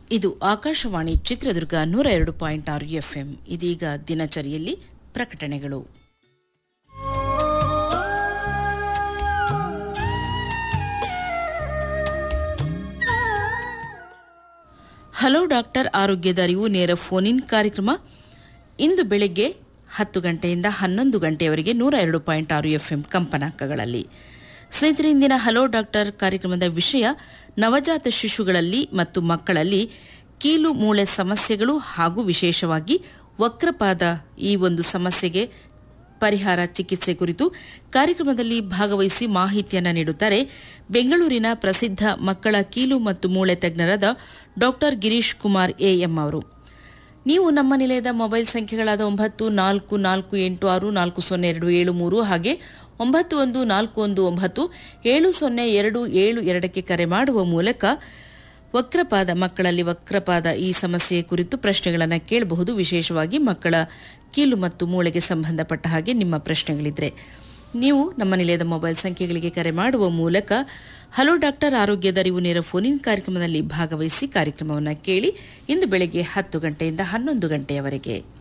ಇದು ಆಕಾಶವಾಣಿ ಚಿತ್ರದುರ್ಗ ನೂರ ಎರಡು ಪಾಯಿಂಟ್ ಆರು ಎಫ್ಎಂ ಇದೀಗ ದಿನಚರಿಯಲ್ಲಿ ಪ್ರಕಟಣೆಗಳು ಹಲೋ ಡಾಕ್ಟರ್ ಆರೋಗ್ಯದ ಅರಿವು ನೇರ ಫೋನ್ ಇನ್ ಕಾರ್ಯಕ್ರಮ ಇಂದು ಬೆಳಗ್ಗೆ ಹತ್ತು ಗಂಟೆಯಿಂದ ಹನ್ನೊಂದು ಗಂಟೆಯವರೆಗೆ ನೂರ ಎರಡು ಪಾಯಿಂಟ್ ಆರು ಎಫ್ಎಂ ಕಂಪನಾಂಕಗಳಲ್ಲಿ ಸ್ನೇಹಿತರೆ ಇಂದಿನ ಹಲೋ ಡಾಕ್ಟರ್ ಕಾರ್ಯಕ್ರಮದ ವಿಷಯ ನವಜಾತ ಶಿಶುಗಳಲ್ಲಿ ಮತ್ತು ಮಕ್ಕಳಲ್ಲಿ ಕೀಲು ಮೂಳೆ ಸಮಸ್ಯೆಗಳು ಹಾಗೂ ವಿಶೇಷವಾಗಿ ವಕ್ರಪಾದ ಈ ಒಂದು ಸಮಸ್ಯೆಗೆ ಪರಿಹಾರ ಚಿಕಿತ್ಸೆ ಕುರಿತು ಕಾರ್ಯಕ್ರಮದಲ್ಲಿ ಭಾಗವಹಿಸಿ ಮಾಹಿತಿಯನ್ನು ನೀಡುತ್ತಾರೆ ಬೆಂಗಳೂರಿನ ಪ್ರಸಿದ್ಧ ಮಕ್ಕಳ ಕೀಲು ಮತ್ತು ಮೂಳೆ ತಜ್ಞರಾದ ಡಾಕ್ಟರ್ ಗಿರೀಶ್ ಕುಮಾರ್ ಎಎಂ ಅವರು ನೀವು ನಮ್ಮ ನಿಲಯದ ಮೊಬೈಲ್ ಸಂಖ್ಯೆಗಳಾದ ಒಂಬತ್ತು ನಾಲ್ಕು ನಾಲ್ಕು ಎಂಟು ಆರು ನಾಲ್ಕು ಸೊನ್ನೆ ಎರಡು ಏಳು ಮೂರು ಹಾಗೆ ಒಂಬತ್ತು ಒಂದು ನಾಲ್ಕು ಒಂದು ಒಂಬತ್ತು ಏಳು ಸೊನ್ನೆ ಎರಡು ಏಳು ಎರಡಕ್ಕೆ ಕರೆ ಮಾಡುವ ಮೂಲಕ ವಕ್ರಪಾದ ಮಕ್ಕಳಲ್ಲಿ ವಕ್ರಪಾದ ಈ ಸಮಸ್ಯೆ ಕುರಿತು ಪ್ರಶ್ನೆಗಳನ್ನು ಕೇಳಬಹುದು ವಿಶೇಷವಾಗಿ ಮಕ್ಕಳ ಕೀಲು ಮತ್ತು ಮೂಳೆಗೆ ಸಂಬಂಧಪಟ್ಟ ಹಾಗೆ ನಿಮ್ಮ ಪ್ರಶ್ನೆಗಳಿದ್ರೆ ನೀವು ನಮ್ಮ ನಿಲಯದ ಮೊಬೈಲ್ ಸಂಖ್ಯೆಗಳಿಗೆ ಕರೆ ಮಾಡುವ ಮೂಲಕ ಹಲೋ ಡಾಕ್ಟರ್ ಆರೋಗ್ಯದ ಅರಿವು ನೇರ ಫೋನಿನ್ ಕಾರ್ಯಕ್ರಮದಲ್ಲಿ ಭಾಗವಹಿಸಿ ಕಾರ್ಯಕ್ರಮವನ್ನು ಕೇಳಿ ಇಂದು ಬೆಳಗ್ಗೆ ಹತ್ತು ಗಂಟೆಯಿಂದ ಹನ್ನೊಂದು ಗಂಟೆಯವರೆಗೆ